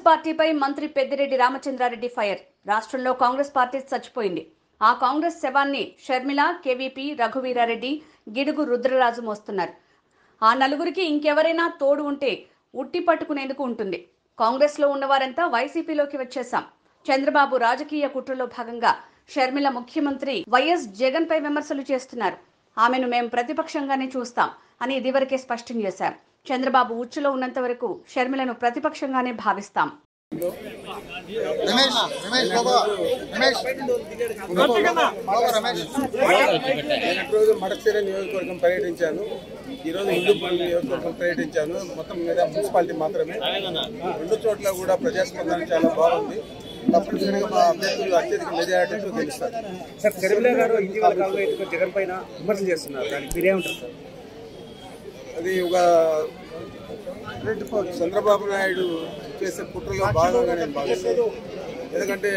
పార్టీపై మంత్రి పెద్దిరెడ్డి రామచంద్రారెడ్డి ఫైర్ రాష్ట్రంలో కాంగ్రెస్ పార్టీ చచ్చిపోయింది ఆ కాంగ్రెస్ శవాన్ని షర్మిల కేవీపీ రఘువీరారెడ్డి గిడుగు రుద్రరాజు మోస్తున్నారు ఆ నలుగురికి ఇంకెవరైనా తోడు ఉంటే ఉట్టి పట్టుకునేందుకు ఉంటుంది కాంగ్రెస్లో ఉన్నవారంతా వైసీపీలోకి వచ్చేశాం చంద్రబాబు రాజకీయ కుట్రలో భాగంగా షర్మిల ముఖ్యమంత్రి వైఎస్ జగన్ పై విమర్శలు చేస్తున్నారు ఆమెను మేం ప్రతిపక్షంగానే చూస్తాం అని ఇదివరకే స్పష్టం చేశారు చంద్రబాబు ఉచ్చులో ఉన్నంత వరకు షర్మిలను ప్రతిపక్షంగానే భావిస్తాం రమేష్ రమేష్ బాబా రమేష్ బాబా రమేష్ నిన్నటి రోజు మడచేర నియోజకవర్గం పర్యటించాను ఈ రోజు హిందూపల్లి నియోజకవర్గం పర్యటించాను మొత్తం మీద మున్సిపాలిటీ మాత్రమే రెండు చోట్ల కూడా ప్రజాస్పందన చాలా బాగుంది తప్పనిసరిగా మా అభ్యర్థులు అత్యధిక మెజారిటీతో గెలుస్తారు సార్ షర్మిల గారు ఇటీవల కాలంలో ఎత్తుకొని జగన్ పైన విమర్శలు చేస్తున్నారు దానికి మీరేమంటారు సార్ అది ఒక చంద్రబాబు నాయుడు చేసే కుట్రలో భాగంగా నేను భావిస్తాను ఎందుకంటే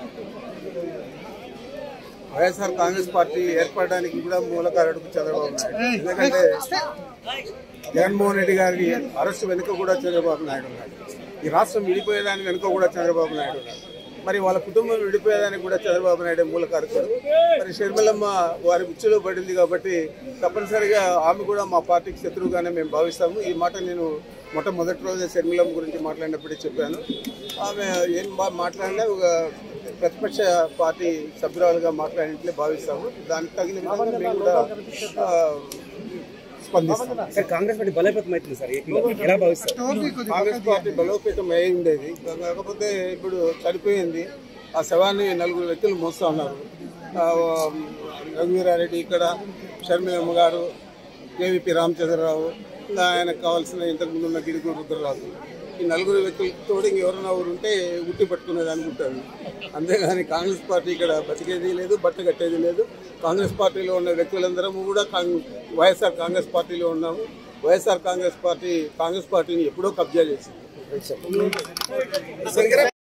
వైఎస్ఆర్ కాంగ్రెస్ పార్టీ ఏర్పడడానికి కూడా మూలకారుడు చంద్రబాబు నాయుడు ఎందుకంటే జగన్మోహన్ రెడ్డి గారి అరెస్టు వెనుక కూడా చంద్రబాబు నాయుడు ఉన్నాడు ఈ రాష్ట్రం విడిపోయేదాని వెనుక కూడా చంద్రబాబు నాయుడు ఉన్నాడు మరి వాళ్ళ కుటుంబం విడిపోయేదానికి కూడా చంద్రబాబు నాయుడు మూలకారకుడు మరి షర్మిలమ్మ వారి ఉచ్చులో పడింది కాబట్టి తప్పనిసరిగా ఆమె కూడా మా పార్టీకి శత్రువుగానే మేము భావిస్తాము ఈ మాట నేను మొట్టమొదటి రోజే షర్మిలమ్మ గురించి మాట్లాడినప్పుడే చెప్పాను ఆమె ఏం బా మాట్లాడినా ఒక ప్రతిపక్ష పార్టీ సభ్యురాలుగా మాట్లాడినట్లే భావిస్తాము దానికి తగిన విధంగా మేము కూడా ఆ, స్పందిస్తాం సార్ కాంగ్రెస్ పార్టీ బలోపేతం అవుతుంది సార్ ఏపీలో ఎలా భావిస్తారు కాంగ్రెస్ పార్టీ బలోపేతం అయి ఉండేది కాకపోతే ఇప్పుడు చనిపోయింది ఆ శవాన్ని నలుగురు వ్యక్తులు మోస్తూ ఉన్నారు ఆ, రఘువీరారెడ్డి ఇక్కడ షర్మిలమ్మ గారు కేవీపీ రామచంద్రరావు ఇంకా ఆయనకు కావాల్సిన ఇంతకుముందు ఉన్న గిడుగు రుద్రరాజు ఈ నలుగురు వ్యక్తులతో తోడు ఇంకెవరైనా ఊరు ఉంటే ఉట్టి పట్టుకునేది అనుకుంటాను అంతేగాని కాంగ్రెస్ పార్టీ ఇక్కడ బతికేది లేదు బట్ట కట్టేది లేదు కాంగ్రెస్ పార్టీలో ఉన్న వ్యక్తులందరము కూడా కాంగ్- వైఎస్ఆర్ కాంగ్రెస్ పార్టీలో ఉన్నాము వైఎస్ఆర్ కాంగ్రెస్ పార్టీ కాంగ్రెస్ పార్టీని ఎప్పుడో కబ్జా చేసింది